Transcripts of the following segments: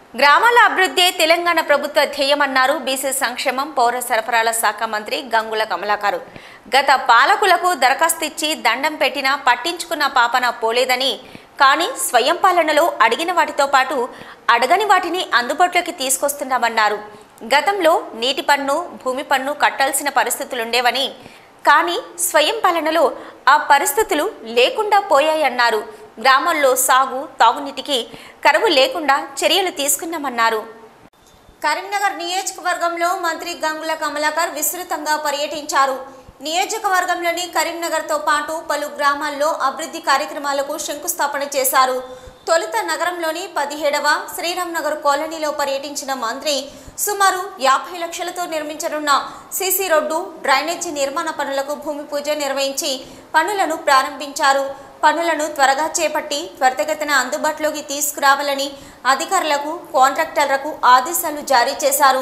గ్రామాల అభివృద్ధి తెలంగాణ ప్రభుత్వ ధ్యేయమన్నారు బీసీ సంక్షేమం పౌర సరఫరాల శాఖ మంత్రి గంగుల కమలాకరు గత పాలకులకు దరఖాస్తు ఇచ్చి దండం పెట్టినా పట్టించుకున్న పాపన పోలేదని కానీ స్వయం పాలనలో అడిగిన వాటితో పాటు అడగని వాటిని అందుబాటులోకి తీసుకొస్తున్నామన్నారు గతంలో నీటి పన్ను భూమి పన్ను కట్టాల్సిన పరిస్థితులుండేవని కానీ స్వయం పాలనలో ఆ పరిస్థితులు లేకుండా పోయాయన్నారు గ్రామాల్లో సాగు తాగునీటికి కరువు లేకుండా చర్యలు తీసుకున్నామన్నారు కరీంనగర్ నియోజకవర్గంలో మంత్రి గంగుల కమలాకర్ విస్తృతంగా పర్యటించారు నియోజకవర్గంలోని కరీంనగర్తో పాటు పలు గ్రామాల్లో అభివృద్ధి కార్యక్రమాలకు శంకుస్థాపన చేశారు తొలుత నగరంలోని పదిహేడవ శ్రీరామ్ నగర్ కాలనీలో పర్యటించిన మంత్రి సుమారు యాభై లక్షలతో నిర్మించనున్న సీసీ రోడ్డు డ్రైనేజీ నిర్మాణ పనులకు భూమి పూజ నిర్వహించి పనులను ప్రారంభించారు పనులను త్వరగా చేపట్టి త్వరితగతిన అందుబాటులోకి తీసుకురావాలని అధికారులకు కాంట్రాక్టర్లకు ఆదేశాలు జారీ చేశారు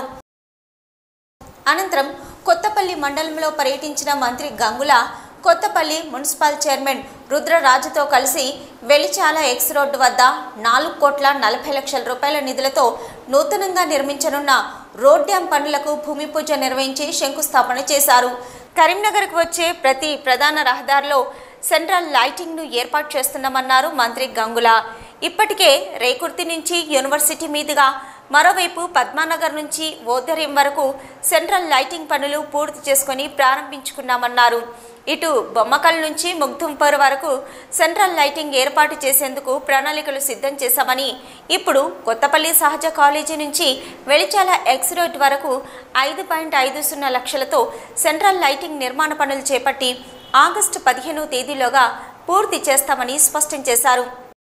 అనంతరం కొత్తపల్లి మండలంలో పర్యటించిన మంత్రి గంగుల కొత్తపల్లి మున్సిపల్ చైర్మన్ రుద్రరాజుతో కలిసి వెలిచాల ఎక్స్ రోడ్డు వద్ద నాలుగు కోట్ల నలభై లక్షల రూపాయల నిధులతో నూతనంగా నిర్మించనున్న రోడ్ డ్యాం పనులకు భూమి పూజ నిర్వహించి శంకుస్థాపన చేశారు కరీంనగర్కు వచ్చే ప్రతి ప్రధాన రహదారిలో సెంట్రల్ లైటింగ్ను ఏర్పాటు చేస్తున్నామన్నారు మంత్రి గంగుల ఇప్పటికే రేకుర్తి నుంచి యూనివర్సిటీ మీదుగా మరోవైపు పద్మానగర్ నుంచి ఓదర్యం వరకు సెంట్రల్ లైటింగ్ పనులు పూర్తి చేసుకొని ప్రారంభించుకున్నామన్నారు ఇటు బొమ్మకల్ నుంచి ముగ్ధుంపర్ వరకు సెంట్రల్ లైటింగ్ ఏర్పాటు చేసేందుకు ప్రణాళికలు సిద్ధం చేశామని ఇప్పుడు కొత్తపల్లి సహజ కాలేజీ నుంచి వెలిచాల ఎక్స్ రోడ్ వరకు ఐదు పాయింట్ ఐదు సున్నా లక్షలతో సెంట్రల్ లైటింగ్ నిర్మాణ పనులు చేపట్టి ఆగస్టు పదిహేను తేదీలోగా పూర్తి చేస్తామని స్పష్టం చేశారు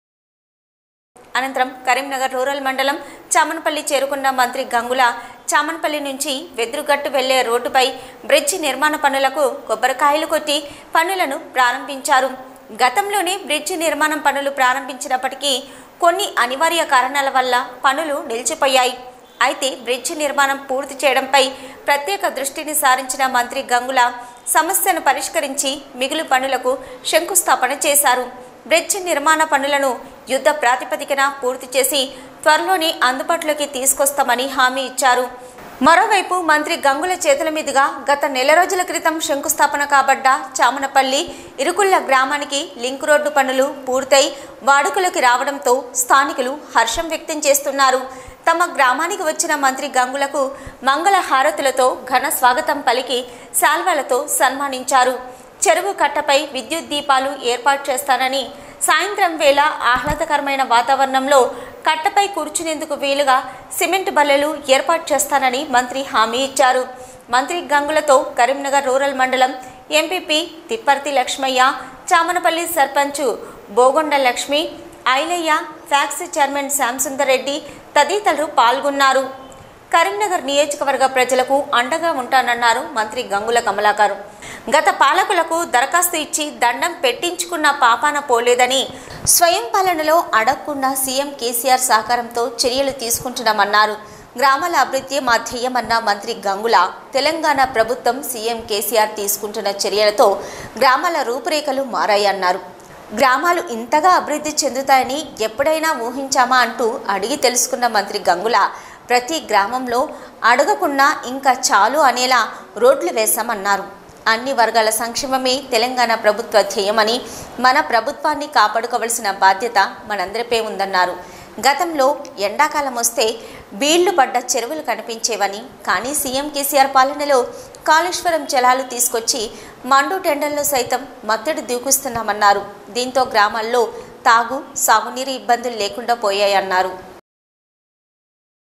అనంతరం కరీంనగర్ రూరల్ మండలం చామన్పల్లి చేరుకున్న మంత్రి గంగుల చామన్పల్లి నుంచి వెదురుగట్టు వెళ్లే రోడ్డుపై బ్రిడ్జి నిర్మాణ పనులకు కొబ్బరికాయలు కొట్టి పనులను ప్రారంభించారు గతంలోనే బ్రిడ్జి నిర్మాణం పనులు ప్రారంభించినప్పటికీ కొన్ని అనివార్య కారణాల వల్ల పనులు నిలిచిపోయాయి అయితే బ్రిడ్జి నిర్మాణం పూర్తి చేయడంపై ప్రత్యేక దృష్టిని సారించిన మంత్రి గంగుల సమస్యను పరిష్కరించి మిగులు పనులకు శంకుస్థాపన చేశారు బ్రిడ్జ్ నిర్మాణ పనులను యుద్ధ ప్రాతిపదికన పూర్తి చేసి త్వరలోనే అందుబాటులోకి తీసుకొస్తామని హామీ ఇచ్చారు మరోవైపు మంత్రి గంగుల చేతుల మీదుగా గత నెల రోజుల క్రితం శంకుస్థాపన కాబడ్డ చామనపల్లి ఇరుకుళ్ల గ్రామానికి లింక్ రోడ్డు పనులు పూర్తయి వాడుకలోకి రావడంతో స్థానికులు హర్షం వ్యక్తం చేస్తున్నారు తమ గ్రామానికి వచ్చిన మంత్రి గంగులకు మంగళ హారతులతో ఘన స్వాగతం పలికి శాల్వాలతో సన్మానించారు చెరువు కట్టపై విద్యుత్ దీపాలు ఏర్పాటు చేస్తానని సాయంత్రం వేళ ఆహ్లాదకరమైన వాతావరణంలో కట్టపై కూర్చునేందుకు వీలుగా సిమెంట్ బల్లెలు ఏర్పాటు చేస్తానని మంత్రి హామీ ఇచ్చారు మంత్రి గంగులతో కరీంనగర్ రూరల్ మండలం MPP Thipparthi Lakshmaiah Chamanapalli sarpanch Bogonda Lakshmi Ailaiah PACS chairman Shyamsundar Reddy తదితరులు పాల్గొన్నారు కరీంనగర్ నియోజకవర్గ ప్రజలకు అండగా ఉంటానన్నారు మంత్రి గంగుల కమలాకర్ గత పాలకులకు దరఖాస్తు ఇచ్చి దండం పెట్టించుకున్న పాపాన పోలేదని స్వయం పాలనలో అడగకుండా సీఎం కేసీఆర్ సహకారంతో చర్యలు తీసుకుంటున్నామన్నారు గ్రామాల అభివృద్ధి మా ధ్యేయమన్న మంత్రి గంగుల తెలంగాణ ప్రభుత్వం సీఎం కేసీఆర్ తీసుకుంటున్న చర్యలతో గ్రామాల రూపురేఖలు మారాయన్నారు గ్రామాలు ఇంతగా అభివృద్ధి చెందుతాయని ఎప్పుడైనా ఊహించామా అంటూ అడిగి తెలుసుకున్న మంత్రి గంగుల ప్రతి గ్రామంలో అడగకుండా ఇంకా చాలు అనేలా రోడ్లు వేశామన్నారు అన్ని వర్గాల సంక్షేమమే తెలంగాణ ప్రభుత్వ ధ్యేయమని మన ప్రభుత్వాన్ని కాపాడుకోవలసిన బాధ్యత మనందరిపై ఉందన్నారు గతంలో ఎండాకాలం వస్తే బీళ్లు పడ్డ చెరువులు కనిపించేవని కానీ సీఎం కేసీఆర్ పాలనలో కాళేశ్వరం జలాలు తీసుకొచ్చి మండు టెండల్లో సైతం మత్తడి దూకుస్తున్నామన్నారు దీంతో గ్రామాల్లో తాగు సాగునీరు ఇబ్బందులు లేకుండా పోయాయన్నారు